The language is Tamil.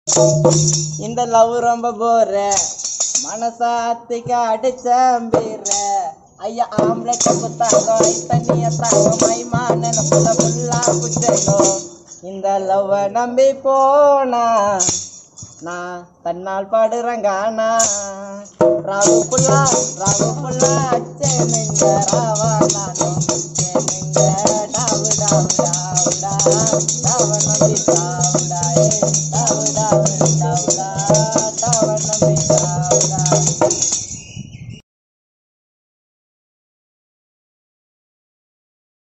இந்த லவ் ரொம்ப போற மனசாத்திக்க அடிச்ச அம்பீர ஐயா ஆம்லெட் புத்தாங்கோ தண்ணிய தாங்க மைமான புள்ள புல்லா புச்சனோ இந்த லவ்வ நம்பி போனா நான் தன்னால் பாடுறங்கானா ராவு புல்லா ராவு புல்லா அச்சே நெஞ்ச ராவா நானோ